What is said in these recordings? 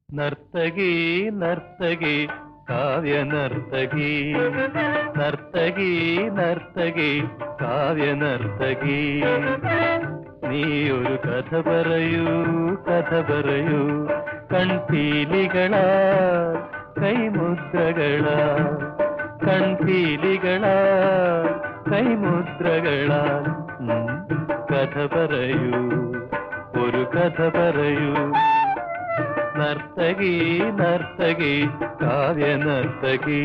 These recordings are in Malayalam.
നർത്തകി നർത്തകി കാവ്യ നർത്തകി നർത്തകി നർത്തകി കാവ്യ നർത്തകി നീ ഒരു കഥ പറയൂ കഥ പറയൂ കൺപീലികളാ കൈമുദ്രകളാ കൺപീലികളാ കൈമുദ്രകളാ ഉം, കഥ പറയൂ ഒരു കഥ പറയൂ നർത്തകി നർത്തകി കാവ്യ നർത്തകി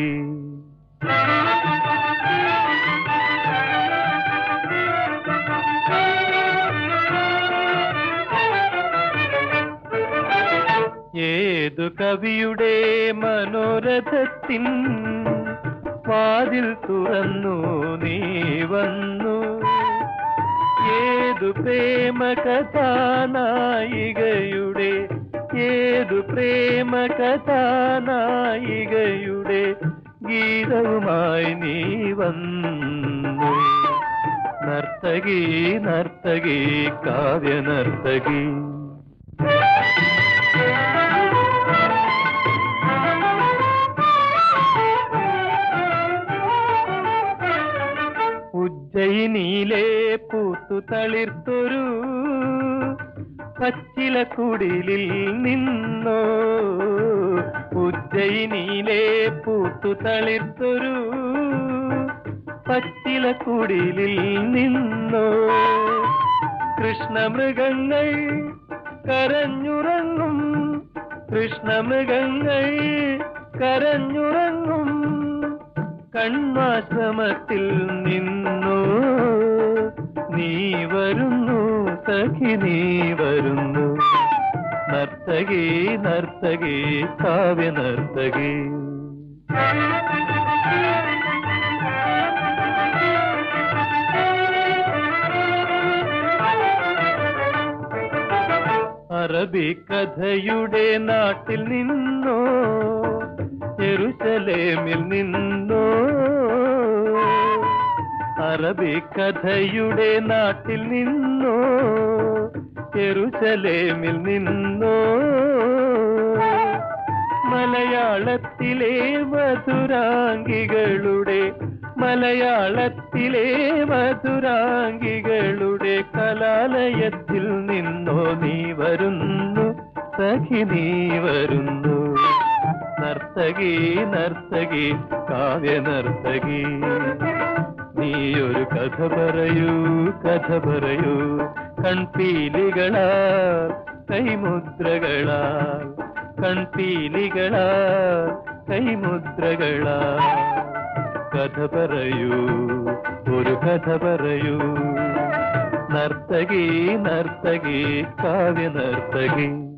ഏതു കവിയുടെ മനോരഥത്തിൻ വാതിൽ തുറന്നു നീ വന്നു ഏതു പ്രേമ കഥാനായികയുടെ ഏതു പ്രേമ കഥാനായികയുടെ ഗീതവുമായി നീ വന്നു നർത്തകി നർത്തകി കാവ്യ നർത്തകി ഉജ്ജയിനിയിലെ പൂത്തു തളിർത്തൊരു പച്ചില കുടിലിൽ നിന്നോ ഉജ്ജയിനിയിലെ പൂത്തു തളിർത്തൊരു പച്ചില കുടിലിൽ നിന്നോ കൃഷ്ണമൃഗങ്ങൾ കരഞ്ഞുറങ്ങും കൃഷ്ണമൃഗങ്ങൾ കരഞ്ഞുറങ്ങും കണ്വാശ്രമത്തിൽ നിന്നു നീ വരുന്നു സഖി നീ വരുന്നു നർത്തകി നർത്തകി കാവ്യ നർത്തകി അറബിക്കഥയുടെ നാട്ടിൽ നിന്നോ ജെറുസലേമിൽ നിന്നോ അറബിക്കഥയുടെ നാട്ടിൽ നിന്നോ ജെറുസലേമിൽ നിന്നോ മലയാളത്തിലെ മധുരാംഗികളുടെ മലയാളത്തിലെ മധുരാംഗികളുടെ കലാലയത്തിൽ നിന്നോ നീ വരുന്നു സഖി നീ വരുന്നു നർത്തകി നർത്തകി കാവ്യ നർത്തകി നീ ഒരു കഥ പറയൂ കഥ പറയൂ കൺപീലികളാ കൈമുദ്രകളാ കൺപീലികളാ കൈമുദ്രകളാ കഥ പറയൂ ഒരു കഥ പറയൂ നർത്തകി നർത്തകി കാവ്യ നർത്തകി